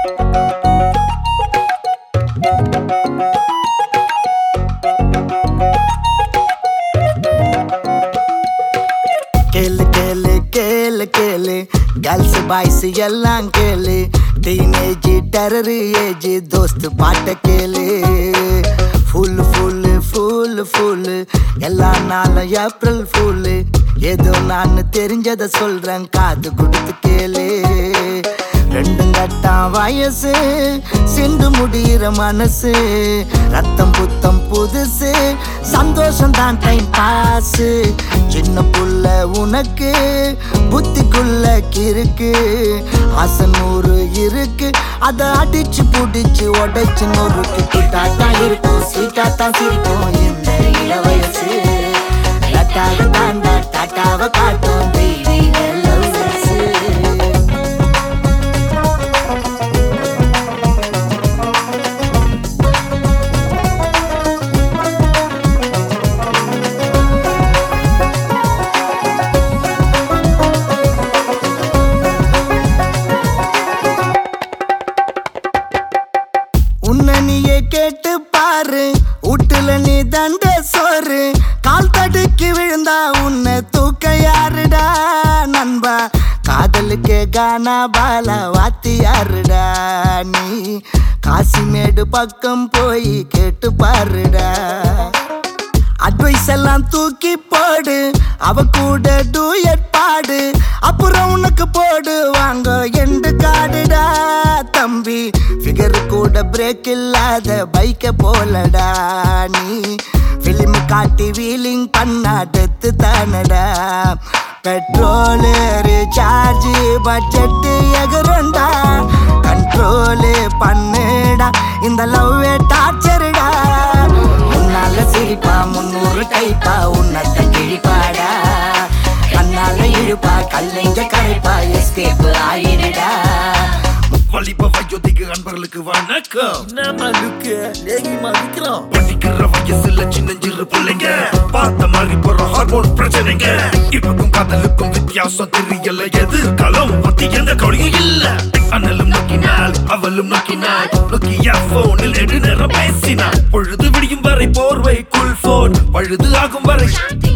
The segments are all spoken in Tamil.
கேளு கேளு கேளு கேளு கேர்ள்ஸ் பாய்ஸ் எல்லாம் கேளு டீனேஜ் டெரர் ஏஜ் தோஸ்து பாட்ட கேளு ஃபுல் ஃபுல் ஃபுல் ஃபுல் எல்லா நாளும் ஏப்ரல் ஃபுல் ஏதோ நான் தெரிஞ்சதை சொல்றேன் காது கொடுத்து கேளு ரெண்டும் கட்டாம் வயசு சிந்து முடிகிற மனசு ரத்தம் புத்தம் புதுசு சந்தோஷம் தான் டைம் பாஸ் சின்ன புள்ள உனக்கு புத்திக்குள்ள கிறுக்கு ஆசை நூறு இருக்கு அதை அடிச்சு புடிச்சு உடைச்சு நொறுக்கு கிட்டா தான் இருக்கும் ஸ்வீட்டா தான் சிரிக்கும் இந்த இள வயசு டாட்டாவை தாண்டா டாட்டாவை காட்டும் தெய்வீக love வயசு. உன்னை நீயே கேட்டு பாரு வீட்டுல நீ தண்ட சோறு கால் தடுக்கி விழுந்தா உன்னை தூக்க யாருடா நண்பா காதலுக்கு கானா பாலா வாத்தி யாருடா நீ காசிமேடு பக்கம் போய் கேட்டு பாருடா அட்வைஸ் எல்லாம் தூக்கி போடு அவ கூட டூயட் பாடு அப்புறம் உனக்கு போடு வாங்க எண்டு காடுடா தம்பி ஃபிகர் கூட பிரேக் இல்லாத பைக்க போலடா நீ பிலிம் காட்டி வீலிங் பண்ணா டெத்து தானடா பெட்ரோலு ரீசார்ஜ் பட்ஜெட் எகுறண்டா கண்ட்ரோலு பண்ணுடா இந்த லவ் டார்ச்சருடா உன்னால சிரிப்பா முன்னூறு கைப்பா உன்னத்த கிழிப்பாடா கண்ணால இழுப்பா கல்லைங்க கரைப்பா எஸ்கேப் ஆயிடுடா வலிப்ப வயோதிக அன்பர்களுக்கு வணக்கம் நம்ம லுக்கு லேகி மதிக்கிறோம் படிக்கிற வயசுல சின்னஞ்சிறு பிள்ளைங்க பார்த்த மாதிரி போற ஹார்மோன் பிரச்சனைங்க இப்பக்கும் காதலுக்கும் வித்தியாசம் தெரியல எதிர்காலம் பத்தி எந்த கவலையும் இல்ல அண்ணலும் நோக்கினாள் அவளும் நோக்கினாள் நோக்கியா போனில் நெடு நேரம் பேசினாள் பொழுது விடியும் வரை போர்வைக்குள் போன் பழுது ஆகும் வரை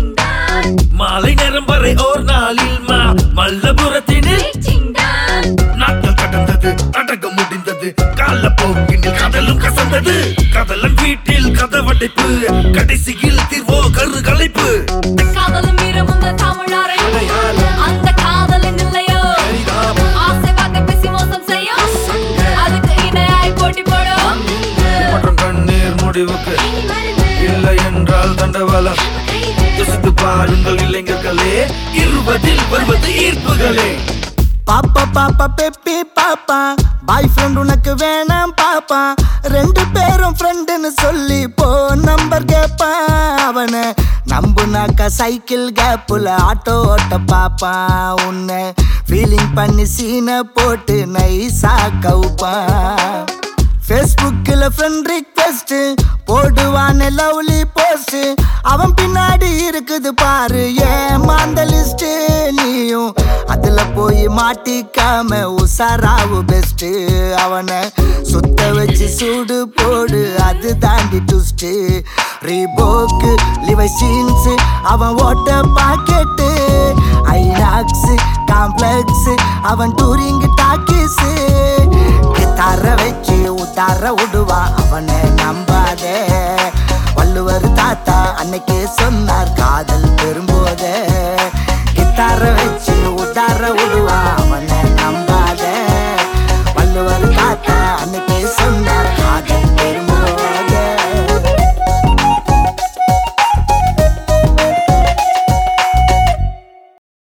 மாலை நேரம் வரை ஓர் நாளில் மா மல்லபுரத்தினில் நாட்கள் கடந்தது அடக முடிந்தது கால போக்கினில் கடலும் கசந்தது கதலன் வீட்டில் கதவடைப்பு கடைசியில் தீர்வோ கரு கலைப்பு காதலும் வீரமும் தான் தமிழாரை அந்த காதலின் இல்லையோ ஆசை பார்க்க பேசி மோசம் செய்யும் அதுக்கு இணையாய் போட்டி போடும் மற்றும் கண்ணீர் முடிவுக்கு இல்லை என்றால் தண்டவாளம் யோசித்து பாருங்கள் இளைஞர்களே இருபதில் வருவது ஈர்ப்புகளே பாப்பா பாப்பா பெப்பி பாப்பா பாய் ஃப்ரெண்ட் உனக்கு வேணாம் பாப்பா ரெண்டு பேரும் ஃப்ரெண்டுன்னு சொல்லி போ நம்பர் கேப்பான் அவனை நம்புனாக்கா சைக்கிள் கேப்புல ஆட்டோ ஓட்ட பாப்பான் உன்னை ஃபீலிங் பண்ணி சீனை போட்டு நைஸா கவுப்பான் ஃபேஸ்புக்கில் ஃப்ரெண்ட் ரிக்வெஸ்ட் போடுவான லவ்லி போஸ்ட் அவன் பின்னாடி இருக்குது பாரு ஏமாந்த லிஸ்ட் நீயும் அதுல போய் மாட்டிக்காம உசாராவு பெஸ்ட் அவனை சுத்த வச்சு சூடு போடு அது தாண்டி டுஸ்ட் ரீபோக்கு லிவை சீன்ஸ் அவன் ஓட்ட பாக்கெட்டு ஐநாக்ஸ் காம்ப்ளெக்ஸ் அவன் டூரிங் டாக்கிஸ் தர வச்சு உத்தார விடுவா அவனை நம்பாதே வள்ளுவர் தாத்தா அன்னைக்கே சொன்னார் காதல் பெறும்போதே